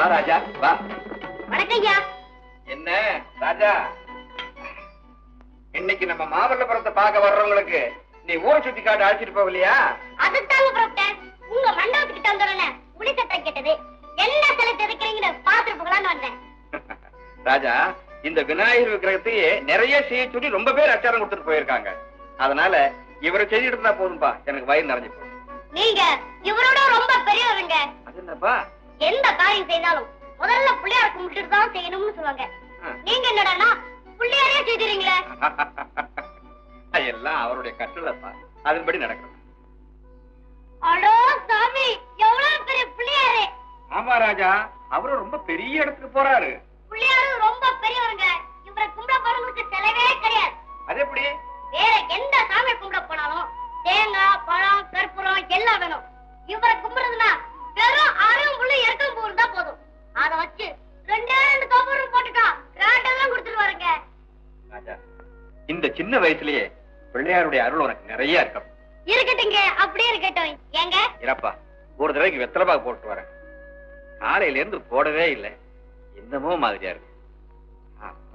வா ராஜா வா வணக்கம் ஐயா என்ன ராஜா இன்னைக்கு நம்ம மாமல்லபுரத்தை பார்க்க வர்றவங்களுக்கு நீ ஊரை சுத்தி காட்டு அழைச்சிட்டு போகலையா அதுதாங்க புரோட்டர் உங்க மண்டபத்துக்கிட்ட வந்தோடனே புலி சத்தம் கேட்டது என்ன சிலை தெரிக்கிறீங்கன்னு பாத்துட்டு போகலான்னு வந்தேன் ராஜா இந்த விநாயகர் விக்கிரகத்தையே நிறைய செய்ய சொல்லி ரொம்ப பேர் அச்சாரம் கொடுத்துட்டு போயிருக்காங்க அதனால இவரை செய்துட்டு இருந்தா போதும்பா எனக்கு வயிறு நிறைஞ்சு போகும் நீங்க இவரோட ரொம்ப பெரியவருங்க அது என்னப்பா எந்த காரியம் செய்தாலும் முதல்ல பிள்ளையார் கும்பிட்டுட்டு தான் செய்யணும்னு சொல்லுவாங்க ஆ. நீங்க என்னடான்னா பிள்ளையாரே செய்திருங்களே எல்லாம் அவருடைய கட்டளப்பா அதன்படி நடக்கணும் அடோ சாமி எவ்வளவு பெரிய பிள்ளையாரு ஆமா ராஜா அவரும் ரொம்ப பெரிய இடத்துக்கு போறாரு பிள்ளையாரு ரொம்ப பெரியவருங்க இவரை கும்பிட போறவங்களுக்கு செலவே கிடையாது அது எப்படி வேற எந்த சாமி கும்பிட போனாலும் தேங்காய் பழம் கற்பூரம் எல்லாம் வேணும் இவரை கும்பிடுறதுனா வெறும் அரும் புள்ளி எருக்கம் பூ தான் போதும் அத வச்சு ரெண்டே ரெண்டு கோபுரம் போட்டுட்டா கிராண்டெல்லாம் கொடுத்துருவாருங்க ராஜா இந்த சின்ன வயசுலயே பிள்ளையாருடைய அருள் உனக்கு நிறைய இருக்கும் இருக்கட்டுங்க அப்படியே இருக்கட்டும் ஏங்க இறப்பா ஒரு தடவைக்கு வெத்தலைபாக்கு போட்டு வரேன் காலையில இருந்து போடவே இல்லை என்னமோ மாதிரியா இருக்கு அப்பா.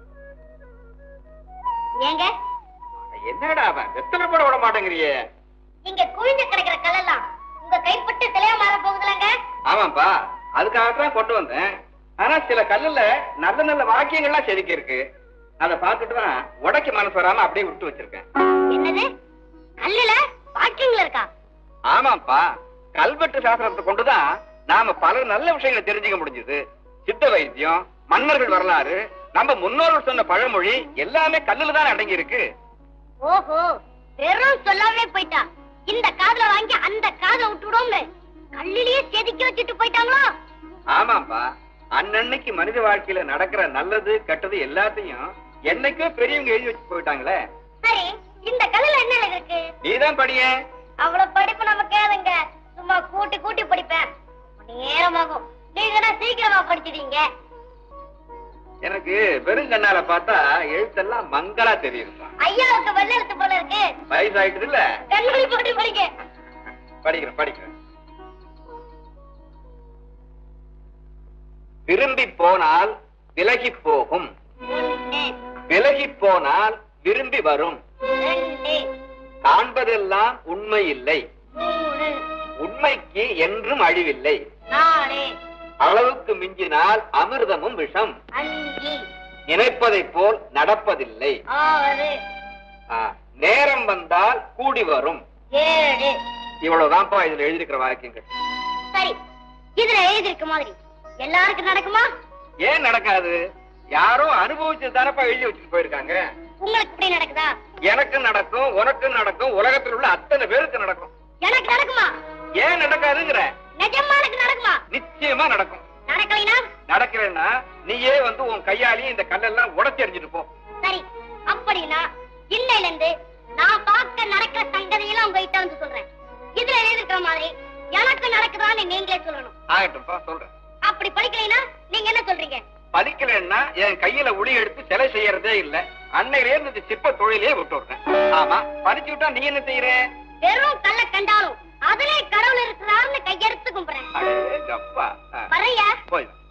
ஏங்க என்னடா அவன் வெத்தலை போட விட மாட்டேங்கிறியே இங்க குவிஞ்சு கிடக்கிற கல்லெல்லாம் உங்க கைப்பட்டு சிலையா மாற போகுதுலங்க ஆமாப்பா அதுக்காகத்தான் கொண்டு வந்தேன் ஆனா சில கல்லுல நல்ல நல்ல வாக்கியங்கள்லாம் செதுக்கி இருக்கு அதை பார்த்துட்டு தான் உடைக்க மனசு வராம அப்படியே விட்டு வச்சிருக்கேன் என்னது கல்லுல வாக்கியங்கள் இருக்கா ஆமாப்பா கல்வெட்டு சாஸ்திரத்தை கொண்டுதான் நாம பல நல்ல விஷயங்களை தெரிஞ்சுக்க முடிஞ்சது சித்த வைத்தியம் மன்னர்கள் வரலாறு நம்ம முன்னோர்கள் சொன்ன பழமொழி எல்லாமே கல்லுல தான் அடங்கி இருக்கு ஓஹோ வெறும் சொல்லாமே போயிட்டா இந்த காதுல வாங்கி அந்த காதுல விட்டுடும்னு கல்லிலேயே செதுக்கி வச்சுட்டு போயிட்டாங்களோ ஆமாப்பா அன்னன்னைக்கு மனித வாழ்க்கையில நடக்கிற நல்லது கெட்டது எல்லாத்தையும் என்னைக்கோ பெரியவங்க எழுதி வச்சு போயிட்டாங்களே சரி இந்த கல்லுல என்ன எழுதி இருக்கு நீதான் படிய அவ்வளவு படிப்பு நமக்கு ஏதுங்க சும்மா கூட்டி கூட்டி படிப்பேன் நேரமாகும் நீங்க என்ன சீக்கிரமா படிச்சிட்டீங்க எனக்கு வெறும் கண்ணால பார்த்தா எழுத்தெல்லாம் மங்களா தெரியுதுப்பா ஐயாவுக்கு வெள்ள எழுத்து போல இருக்கு வயசாயிட்டு இல்ல கண்மணி போட்டு படிக்க படிக்கிறேன் படிக்கிறேன் விரும்பி போனால் விலகி போகும் ஒண்ணு விலகி போனால் விரும்பி வரும் ரெண்டு காண்பதெல்லாம் உண்மை இல்லை மூணு உண்மைக்கு என்றும் அழிவில்லை நாலு அளவுக்கு மிஞ்சினால் அமிர்தமும் விஷம் அஞ்சு நினைப்பதைப் போல் நடப்பதில்லை ஆறு ஆ, நேரம் வந்தால் கூடி வரும் ஏழு இவ்வளவுதான்ப்பா இதுல எழுதியிருக்கிற வாக்கியங்கள் சரி இதுல எழுதியிருக்க மாதிரி எல்லாருக்கும் நடக்குமா ஏன் நடக்காது யாரோ அனுபவிச்சு தானப்பா எழுதி வச்சுட்டு போயிருக்காங்க உங்களுக்கு இப்படி நடக்குதா எனக்கு நடக்கும் உனக்கும் நடக்கும் உலகத்தில் உள்ள அத்தனை பேருக்கு நடக்கும் எனக்கு நடக்குமா ஏன் நடக்காதுங்கிற நிஜமா எனக்கு நடக்குமா நிச்சயமா நடக்கும் நடக்கலைனா நடக்கிறேன்னா நீயே வந்து உன் கையாலேயே இந்த கல்லெல்லாம் உடச்சி எறிஞ்சிட்டு போ சரி அப்படின்னா இன்னையில இருந்து நான் பார்க்க நடக்கிற சங்கதியெல்லாம் உங்ககிட்ட வந்து சொல்றேன் இதுல எழுதிருக்கிற மாதிரி எனக்கு நடக்குதான்னு நீங்களே சொல்லணும் ஆகட்டும்ப்பா சொல்றேன் அப்படி படிக்கலைனா நீங்க என்ன சொல்றீங்க பதிக்கலன்னா என் கையில உளி எடுத்து சிலை செய்யறதே இல்ல அன்னையிலே இருந்து இந்த சிற்ப தொழிலே விட்டு விடுறேன் ஆமா பதிச்சு விட்டா நீ என்ன செய்யற வெறும் கல்ல கண்டாலும் அதுல கடவுள் இருக்கிறாருன்னு கையெடுத்து கும்பிடுறேன் அடே, அப்பா வரையா போய்